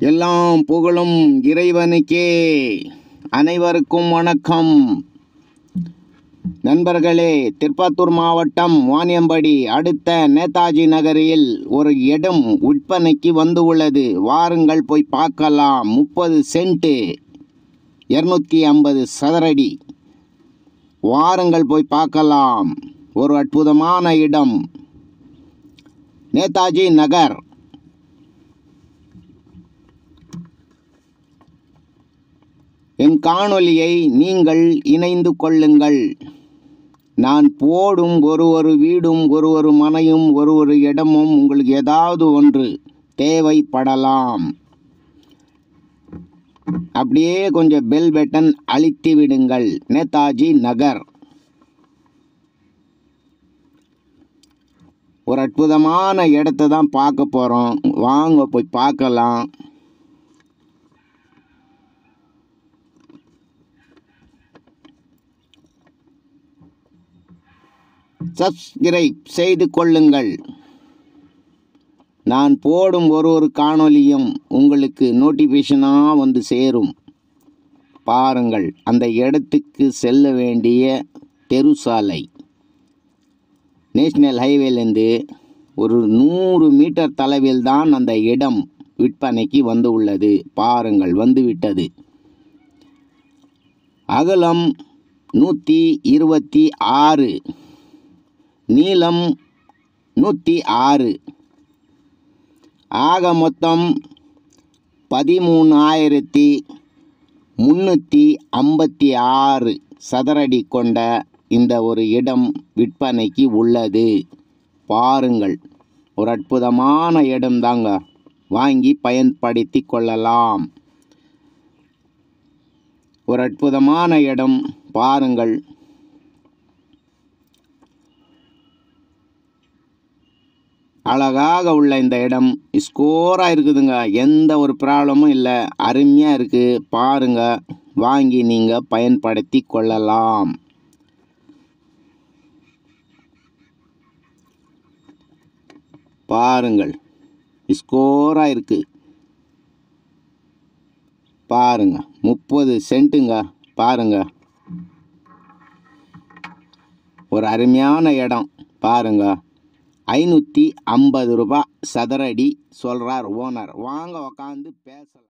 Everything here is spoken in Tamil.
எல்லாம் புகழும் இறைவனுக்கே அனைவருக்கும் வணக்கம் நண்பர்களே திருப்பத்தூர் மாவட்டம் வாணியம்படி அடுத்த நேதாஜி நகரில் ஒரு இடம் விற்பனைக்கு வந்து உள்ளது வாருங்கள் போய் பார்க்கலாம் முப்பது சென்ட்டு இரநூத்தி ஐம்பது சதுரடி வாருங்கள் போய் பார்க்கலாம் ஒரு அற்புதமான இடம் நேதாஜி நகர் என் காணொளியை நீங்கள் இணைந்து கொள்ளுங்கள் நான் போடும் ஒரு ஒரு வீடும் ஒரு ஒரு மனையும் ஒரு ஒரு இடமும் உங்களுக்கு ஏதாவது ஒன்று தேவைப்படலாம் அப்படியே கொஞ்சம் பெல் பட்டன் அழுத்தி விடுங்கள் நேதாஜி நகர் ஒரு அற்புதமான இடத்த தான் பார்க்க போகிறோம் வாங்க போய் பார்க்கலாம் சப்ஸ்கிரைப் செய்து கொள்ளுங்கள் நான் போடும் ஒரு ஒரு காணொளியும் உங்களுக்கு நோட்டிஃபிகேஷனாக வந்து சேரும் பாருங்கள் அந்த இடத்துக்கு செல்ல வேண்டிய தெரு சாலை நேஷ்னல் ஹைவேலேருந்து ஒரு நூறு மீட்டர் தொலைவில் தான் அந்த இடம் விற்பனைக்கு வந்து உள்ளது பாருங்கள் வந்துவிட்டது அகலம் நூற்றி இருபத்தி ஆறு நீளம் நூற்றி ஆறு ஆக மொத்தம் பதிமூணாயிரத்தி முந்நூற்றி ஐம்பத்தி ஆறு சதுரடி கொண்ட இந்த ஒரு இடம் விற்பனைக்கு உள்ளது பாருங்கள் ஒரு அற்புதமான இடம் தாங்க வாங்கி பயன்படுத்தி கொள்ளலாம் ஒரு அற்புதமான இடம் பாருங்கள் அழகாக உள்ள இந்த இடம் ஸ்கோராக இருக்குதுங்க எந்த ஒரு ப்ராப்ளமும் இல்லை அருமையாக இருக்குது பாருங்க வாங்கி நீங்கள் பயன்படுத்தி கொள்ளலாம் பாருங்கள் ஸ்கோராக இருக்குது பாருங்க முப்பது சென்ட்டுங்க பாருங்க ஒரு அருமையான இடம் பாருங்க ஐநூற்றி ஐம்பது ரூபாய் சதுரடி சொல்கிறார் ஓனர் வாங்க உக்காந்து பேசலாம்